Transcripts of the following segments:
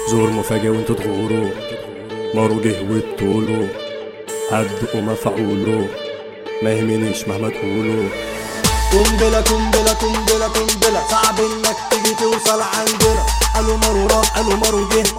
زور مفاجئ وانتوا تغوروا مارو جه وبطوله هدقوا مفعوله ما يهمنيش مهما تقولوا قنبلة قنبلة قنبلة قنبلة صعب انك تيجي توصل عندنا قالوا مارو راح قالوا مارو جه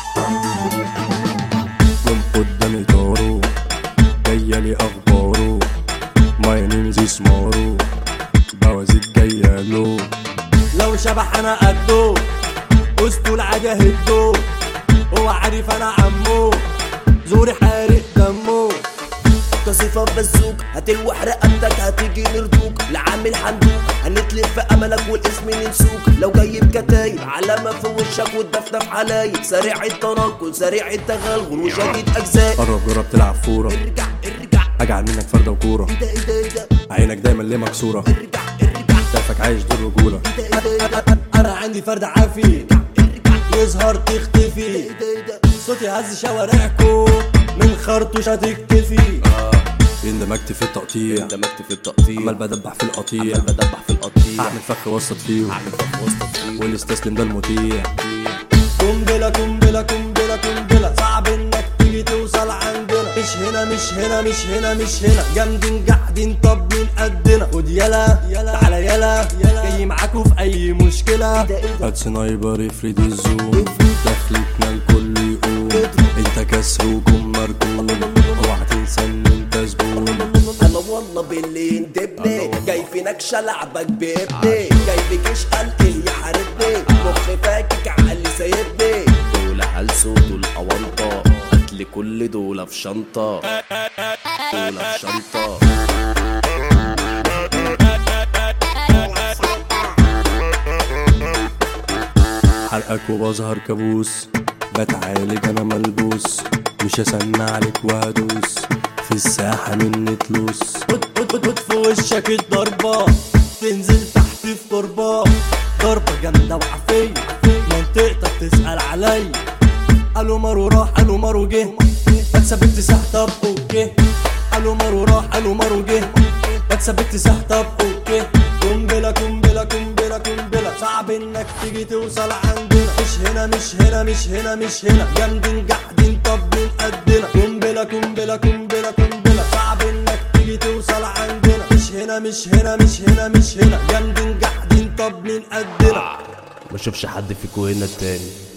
من قدام طارو جاية لي اخباره ماي نيم زي سمارو بوازيك جاية له لو شبح انا قده وسطه العجة هده هو عارف انا عمو زوري حارق دمه تصيفة بزوك هتلوح رقبتك هتيجي نردوك لعامل حندوق هنتلف في املك والاسم ننسوك لو جاي بكتايب علامة في وشك والدفدف حلايب سريع التنقل سريع التغلغل وشديد اجزاء قرب جرب تلعب فورة ارجع ارجع اجعل منك فردة وكورة ايه ده ايه ده ايه ده عينك دايما ليه مكسورة ارجع ارجع شايفك عايش دور رجولة ايه ده ايه ده انا عندي فرد عافي يظهر تختفي ايه ده ايه ده صوتي هز شوارعكو من خرطوش هتكتفي اندمجت في التقطيع اندمجت في التقطيع عمال بدبح في القطيع عمال بدبح في القطيع اعمل فخ وسط فيه اعمل فخ وسط فيه واللي استسلم ده المطيع قنبلة قنبلة قنبلة قنبلة صعب انك تيجي توصل عندنا مش هنا مش هنا مش هنا مش هنا جامدين قاعدين طب مين قدنا خد يلا يلا تعالى يلا يلا جاي معاكوا في اي مشكلة هات سنايبر افرد الزوم دخلتنا الكل يقوم انت كسر وجم مركون اوعى تنسى ان انت زبون انا والله باللي يندبني جاي في نكشه لعبك بابني جاي بجيش قلقي يحاربني مخ فاكك عقلي سايبني دول هلسو دول اونطه قتل كل دول في شنطه دول في شنطه حرقك وبظهر كابوس بتعالج انا ملبوس مش هسمع عليك وهدوس في الساحة مني تلوس خد خد خد خد في وشك الضربة تنزل تحت في تربة ضربة جامدة وعافية منطقتك تسأل عليا قالوا مارو راح قالوا مارو جه بكسب اكتساح طب اوكي قالوا مارو راح قالوا مارو جه بكسب اكتساح طب اوكي قنبلة قنبلة قنبلة قنبلة صعب انك تيجي توصل عندنا مش هنا مش هنا مش هنا مش هنا جامدين قاعدين طب مين قدنا قنبلة قنبلة قنبلة قنبلة صعب انك تيجي توصل عندنا مش هنا مش هنا مش هنا مش هنا جامدين قاعدين طب مين قدنا ما اشوفش حد فيكو هنا التاني